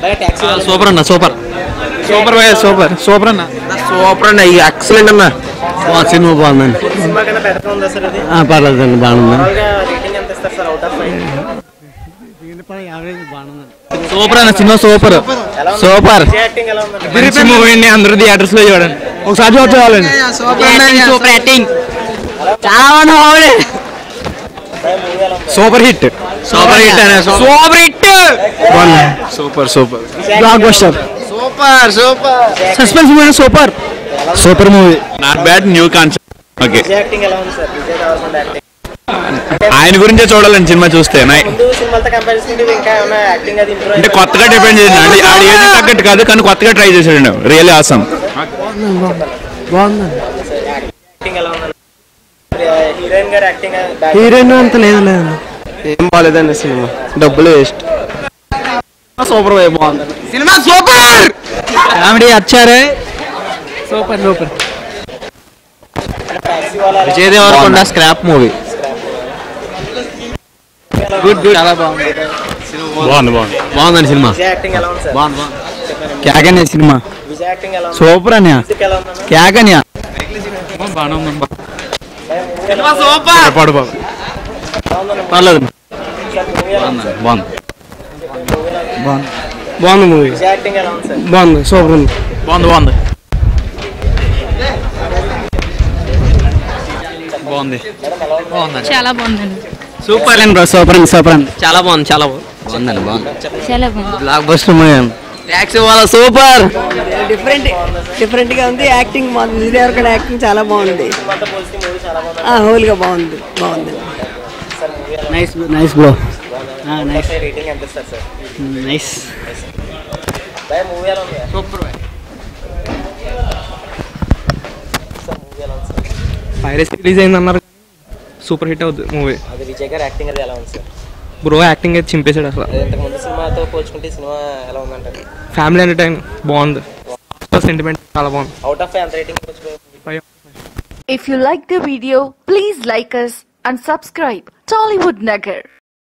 Super అన్న super super భయ super super అన్న సూపర్ అన్న ఎక్సలెంట్ అన్న సినిమా బాగుందండి సినిమా కన్నా బెటర్ ఉందా సార్ అది పర్లేదండి బాగుంది మామూలుగా రేటింగ్ ఎంత ఇస్తారు sir out of five super అన్న సినిమా సూపర్ సూపర్ యాక్టింగ్ ఎలా ఉందండి మంచి మూవీ అండి అందరూ థియేటర్స్ లో చూడండి ఒకసారి చూడాలండి సూపర్ యాక్టింగ్ చాలా బాగుంది సూపర్ హిట్ సూపర్ హిట్ అనే super hit super super blockbuster super super suspense movie super super movie not bad new concept okay Vijay acting ఎలా ఉంది సార్ విజయ్ దేవరకొండ యాక్టింగ్ ఆయన గురించే చూడాలండి సినిమా చూస్తే నై- ముందు సినిమాలతో కంపేర్ చేసుకుంటే ఇంకా ఏమైనా యాక్టింగ్ అది ఇంప్రూవ్ అంటే కొత్తగా డిపెండ్ చేసింది అంటే ఆడ ఏది తగ్గట్టు కాదు కానీ కొత్తగా ట్రై చేశాడు రియల్లీ ఆసమ్ యాక్టింగ్ ఎలా ఉందండి హీరోయిన్ గారు యాక్టింగ్ హీరోయిన్ అంత లేదు లేదు ఏం బాగాలేదండి సినిమా డబ్బులు వేస్ట్ సూపర్ బాగుంది సినిమా సూపర్ కామెడీ వచ్చారే super super Vijay Deverakonda scrap movie good good చాలా బాగుంది బాగుంది బాగుంది బాగుందండి సినిమా విజయ్ యాక్టింగ్ ఎలా ఉంది సార్ బాగుంది బాగుంది క్యాకన్యా సినిమా విజయ్ యాక్టింగ్ ఎలా ఉంది సూపర్ అన్యా మ్యూజిక్ ఎలా ఉందన్న క్యాకన్యా పాడు బాబు పర్లేదు బాగుంది బాగుంది మూవీ విజయ్ యాక్టింగ్ ఎలా ఉంది సార్ బాగుంది సూపర్ ఉంది బాగుంది బాగుంది బాగుంది చాలా బాగుందండి సూపర్ అండి సూపర్ అండి సూపర్ అండి చాలా బాగుంది చాలా బాగుంది బాగుందండి బాగుంది చాలా బాగుంది బ్లాక్ బస్టర్ మూవీ ట్యాక్సీ వాళ్ళ సూపర్ డిఫరెంట్ డిఫరెంట్ గా ఉంది యాక్టింగ్ మా విజయ్ దేవరకొండ యాక్టింగ్ చాలా బాగుంది సినిమాతో పోలిస్తే మూవీ చాలా బాగుంది ఆ హోల్ గా బాగుంది బాగుంది సార్ మూవీ ఎలా nice nice bro nice rating ఎంత ఇస్తారు సార్ నైస్ భయ మూవీ ఎలా ఉంది సూపర్ సార్ మూవీ ఎలా ఉంది సార్ పైరసీ రిలీజ్ అయింది అన్నారు సూపర్ హిట్ అవుతుంది మూవీ అది విజయ్ గారు యాక్టింగ్ అది ఎలా ఉంది సార్ బ్రో యాక్టింగ్ అయితే చింపేశాడు అసలు అది ఇంతకు ముందు సినిమాతో పోల్చుకుంటే ఈ సినిమా ఎలా ఉందంటారు ఫ్యామిలీ ఎంటర్టైన్ బాగుంది సెంటిమెంట్ చాలా బాగుంది అవుట్ ఆఫ్ ఎంత rating Five. If you like the video, please like us and subscribe Tollywood Nagar.